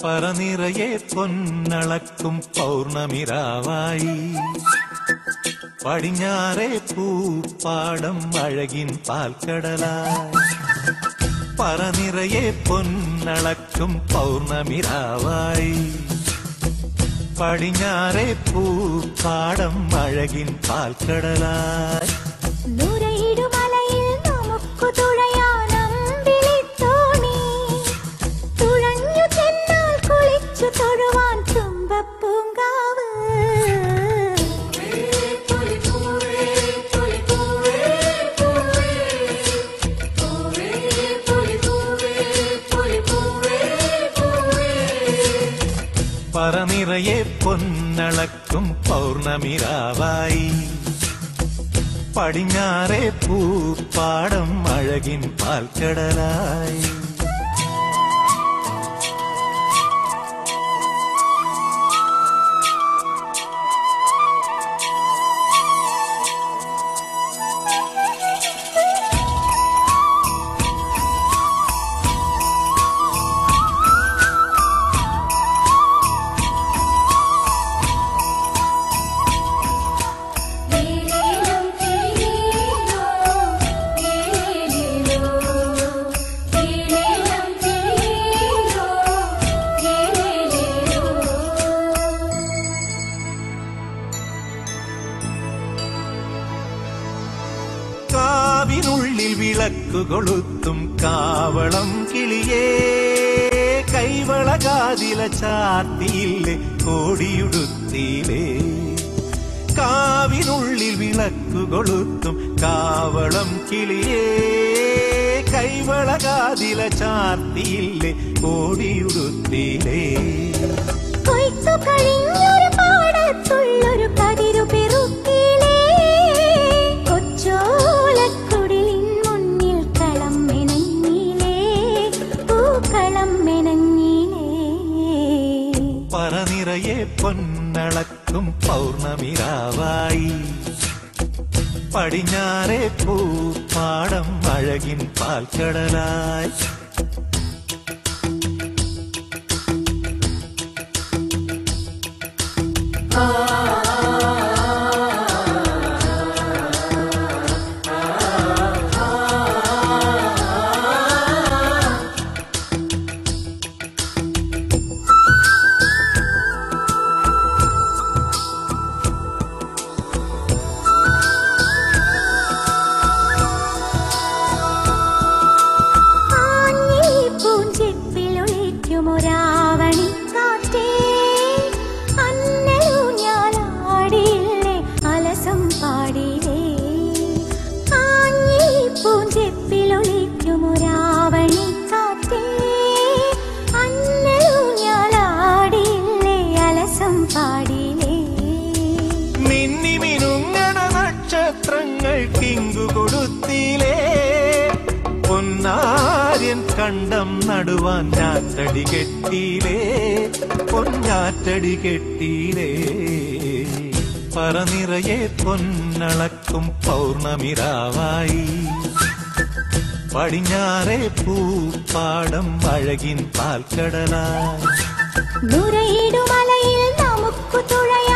പറനിറയെ പൊന്നളക്കും പൗർണമിരാവായി പടിഞ്ഞാറെ പൂപ്പാടം അഴകിൻ പാൽക്കടലായി പറനിറയെ പൊന്നളക്കും പൗർണമിരാവായി പടിഞ്ഞാറെ പൂപ്പാടം അഴകിൻ പാൽക്കടലായി നുരയിടുമലയിൽ നമുക്കു തുഴയാനമ്പിളിത്തോണി തുഴഞ്ഞു ചെന്നാൽ കുളിച്ചു തൊഴുവാൻ തുമ്പപ്പൂങ്കാവ് പറനിറയെ പൊന്നളക്കും പൗർണമിരാവായി പടിഞ്ഞാറെ പൂപ്പാടം അഴകിൻ പാൽക്കടലായി ഏലേലം തിരിയേലോ ഏലേലോ ഏലേലം തിരിയേലോ ഏലേലോ കാവിനുള്ളിൽ വിളക്കു കൊളുത്തും കാവളം കിളിയേ കൈവളകാതില ചാർത്തിയില്ലേ കോടിയുടുത്തിയിലേ കാവിനുള്ളിൽ വിളക്കു കൊളുത്തും കാവളം കിളിയേ കൈവളകാതില ചാർത്തിയില്ലേ കോടിയുടുത്തിയിലേ കൊയ്ത്തു കഴിഞ്ഞൊരു പാടത്തുള്ളൊരു കതിരു പെറുക്കിലേ കൊച്ചോലക്കുടിലിൻ മുന്നിൽ കളം മെനഞ്ഞിലേ പൂക്കളം മെനഞ്ഞിലേ പറനിറയെ പൊന്നളക്കും പൗർണമിരാവായി പടിഞ്ഞാറെ പൂപ്പാടം അഴകിൻ പാൽക്കടലായി ആഞ്ഞി പൂഞ്ചിപ്പിലൊളിക്കുമൊരാവണിക്കാറ്റേ അന്നലൂഞ്ഞാലാടിയില്ലേ അലസം പാടിയില്ലേ ആഞ്ഞി പൂഞ്ചിപ്പിലൊളിക്കുമൊരാവണിക്കാറ്റേ അന്നലൂഞ്ഞാലാടിയില്ലേ അലസം പാടിയില്ലേ മിന്നി മിനുങ്ങണ നക്ഷത്രങ്ങൾ കിങ്കു കൊടുത്തിലേ പൊന്നാര്യൻ കണ്ടം നടുവാൻ ഞാറ്റടി കെട്ടിയിലേ പൊന്നാറ്റടി കെട്ടിയിലേ പറനിറയെ പൊന്നളക്കും പൗർണമിരാവായി പടിഞ്ഞാറെ പൂപ്പാടം അഴകിൻ പാൽക്കടലായി നുരയിടുമലയിൽ നമുക്കു തുഴയാൻ